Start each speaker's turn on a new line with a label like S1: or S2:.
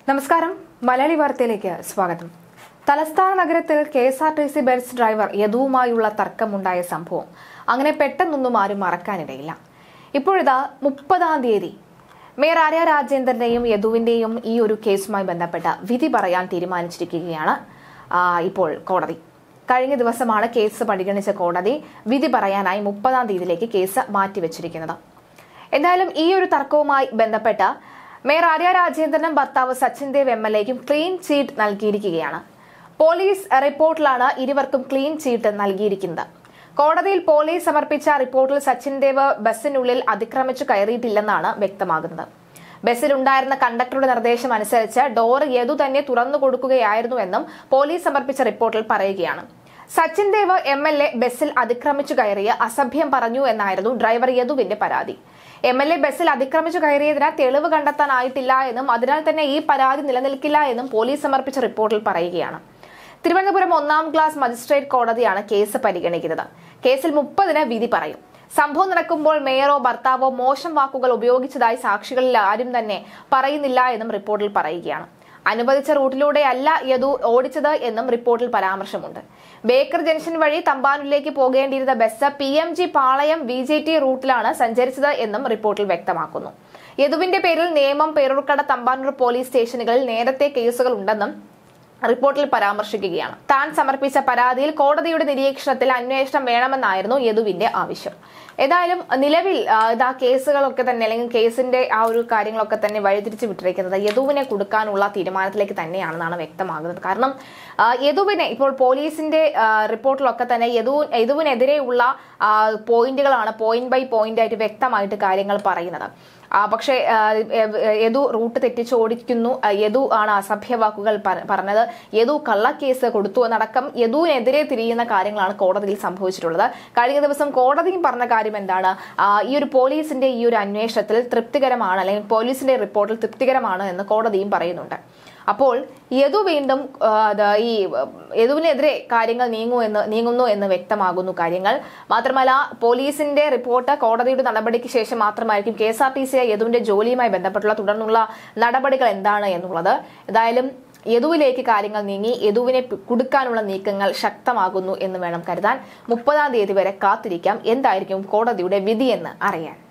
S1: നമസ്കാരം മലയാളി വാർത്തയിലേക്ക് സ്വാഗതം തലസ്ഥാന നഗരത്തിൽ K S R T C bus driver യദുവുമായുള്ള തർക്കമുണ്ടായ സംഭവം അങ്ങനെ പെട്ടെന്നൊന്നും ആരും മറക്കാനിടയില്ല ഇപ്പോഴിതാ മുപ്പതാം തീയതി മേയർ ആര്യ രാജേന്ദ്രന്റെയും യദുവിന്റെയും ഈ ഒരു കേസുമായി ബന്ധപ്പെട്ട വിധി പറയാൻ തീരുമാനിച്ചിരിക്കുകയാണ് ആ, ഇപ്പോൾ കോടതി കഴിഞ്ഞ ദിവസമാണ് കേസ് പരിഗണിച്ച കോടതി വിധി പറയാനായി മുപ്പതാം തീയതിയിലേക്ക് കേസ് മാറ്റിവെച്ചിരിക്കുന്നത് എന്തായാലും ഈ ഒരു തർക്കവുമായി ബന്ധപ്പെട്ട മേയർ ആര്യ രാജേന്ദ്രനും ഭർത്താവ് സച്ചിൻ ദേവ് എം എൽ എക്കും ക്ലീൻ ചീറ്റ് നൽകിയിരിക്കുകയാണ് പോലീസ് റിപ്പോർട്ടിലാണ് ഇരുവർക്കും ക്ലീൻ ചീറ്റ് നൽകിയിരിക്കുന്നത് കോടതിയിൽ പോലീസ് സമർപ്പിച്ച റിപ്പോർട്ടിൽ സച്ചിൻ ദേവ് ബസ്സിനുള്ളിൽ അതിക്രമിച്ചു കയറിയിട്ടില്ലെന്നാണ് വ്യക്തമാകുന്നത് ബസ്സിലുണ്ടായിരുന്ന കണ്ടക്ടറുടെ നിർദ്ദേശം അനുസരിച്ച് ഡോർ യദു തന്നെ തുറന്നു കൊടുക്കുകയായിരുന്നുവെന്നും പോലീസ് സമർപ്പിച്ച റിപ്പോർട്ടിൽ പറയുകയാണ് Sachin Dev M L A ബസ്സിൽ അതിക്രമിച്ചു കയറിയ അസഭ്യം പറഞ്ഞു എന്നായിരുന്നു ഡ്രൈവർ യദുവിന്റെ പരാതി എം എൽ എ ബസ്സിൽ അതിക്രമിച്ചു കയറിയതിന് തെളിവ് കണ്ടെത്താനായിട്ടില്ല എന്നും അതിനാൽ തന്നെ ഈ പരാതി നിലനിൽക്കില്ല എന്നും പോലീസ് സമർപ്പിച്ച റിപ്പോർട്ടിൽ പറയുകയാണ് തിരുവനന്തപുരം ഒന്നാം ക്ലാസ് മജിസ്ട്രേറ്റ് കോടതിയാണ് കേസ് പരിഗണിക്കുന്നത് കേസിൽ മുപ്പതിന് വിധി പറയും സംഭവം നടക്കുമ്പോൾ മേയറോ ഭർത്താവോ മോശം വാക്കുകൾ ഉപയോഗിച്ചതായി സാക്ഷികളിൽ ആരും തന്നെ പറയുന്നില്ല എന്നും റിപ്പോർട്ടിൽ പറയുകയാണ് അനുവദിച്ച റൂട്ടിലൂടെയല്ല യദു ഓടിച്ചത് എന്നും റിപ്പോർട്ടിൽ പരാമർശമുണ്ട് ബേക്കർ ജംഗ്ഷൻ വഴി തമ്പാനൂരിലേക്ക് പോകേണ്ടിയിരുന്ന bus P M G Palayam V J T റൂട്ടിലാണ് സഞ്ചരിച്ചത് എന്നും റിപ്പോർട്ടിൽ വ്യക്തമാക്കുന്നു യദുവിന്റെ പേരിൽ നേമം പേരൂർക്കട തമ്പാനൂർ പോലീസ് സ്റ്റേഷനുകളിൽ നേരത്തെ കേസുകൾ ഉണ്ടെന്നും റിപ്പോർട്ടിൽ പരാമർശിക്കുകയാണ് താൻ സമർപ്പിച്ച പരാതിയിൽ കോടതിയുടെ നിരീക്ഷണത്തിൽ അന്വേഷണം വേണമെന്നായിരുന്നു യദുവിന്റെ ആവശ്യം ഏതായാലും നിലവിൽ ആ, ഇതാ കേസുകളൊക്കെ തന്നെ അല്ലെങ്കിൽ കേസിന്റെ ആ ഒരു കാര്യങ്ങളൊക്കെ തന്നെ വഴിതിരിച്ചു വിട്ടിരിക്കുന്നത് യദുവിനെ കൊടുക്കാനുള്ള തീരുമാനത്തിലേക്ക് തന്നെയാണെന്നാണ് വ്യക്തമാകുന്നത് കാരണം ആ, യദുവിനെ ഇപ്പോൾ പോലീസിന്റെ ആ, റിപ്പോർട്ടിലൊക്കെ തന്നെ യദു യദുവിനെതിരെയുള്ള ആ, പോയിന്റുകളാണ് പോയിന്റ് ബൈ പോയിന്റ് ആയിട്ട് വ്യക്തമായിട്ട് കാര്യങ്ങൾ പറയുന്നത് ആ, പക്ഷേ ആ, എ- യദു റൂട്ട് തെറ്റിച്ച് ഓടിക്കുന്നു ആ, യദു ആണ് അസഭ്യ വാക്കുകൾ പറ- പറഞ്ഞത് യദു കള്ളക്കേസ് കൊടുത്തു എന്നടക്കം യദുവിനെതിരെ തിരിയുന്ന കാര്യങ്ങളാണ് കോടതിയിൽ സംഭവിച്ചിട്ടുള്ളത് കഴിഞ്ഞ ദിവസം കോടതിയും പറഞ്ഞ കാര്യം എന്താണ് ആ, ഈ ഒരു പോലീസിന്റെ ഈ ഒരു അന്വേഷണത്തിൽ തൃപ്തികരമാണ് അല്ലെങ്കിൽ പോലീസിന്റെ റിപ്പോർട്ടിൽ തൃപ്തികരമാണ് എന്ന് കോടതിയും പറയുന്നുണ്ട് അപ്പോൾ യദു വീണ്ടും ആ, ദാ ഈ യദുവിനെതിരെ കാര്യങ്ങൾ നീങ്ങൂ എന്ന് നീങ്ങുന്നു എന്ന് വ്യക്തമാകുന്നു കാര്യങ്ങൾ മാത്രമല്ല പോലീസിന്റെ റിപ്പോർട്ട് കോടതിയുടെ നടപടിക്ക് ശേഷം മാത്രമായിരിക്കും K S R T C യദുവിന്റെ ജോലിയുമായി ബന്ധപ്പെട്ടുള്ള തുടർന്നുള്ള നടപടികൾ എന്താണ് എന്നുള്ളത് ഏതായാലും യദുവിലേക്ക് കാര്യങ്ങൾ നീങ്ങി യദുവിനെ പി- കുടുക്കാനുള്ള നീക്കങ്ങൾ ശക്തമാകുന്നു എന്ന് വേണം കരുതാൻ മുപ്പതാം തീയതി വരെ കാത്തിരിക്കാം എന്തായിരിക്കും കോടതിയുടെ വിധിയെന്ന് അറിയാൻ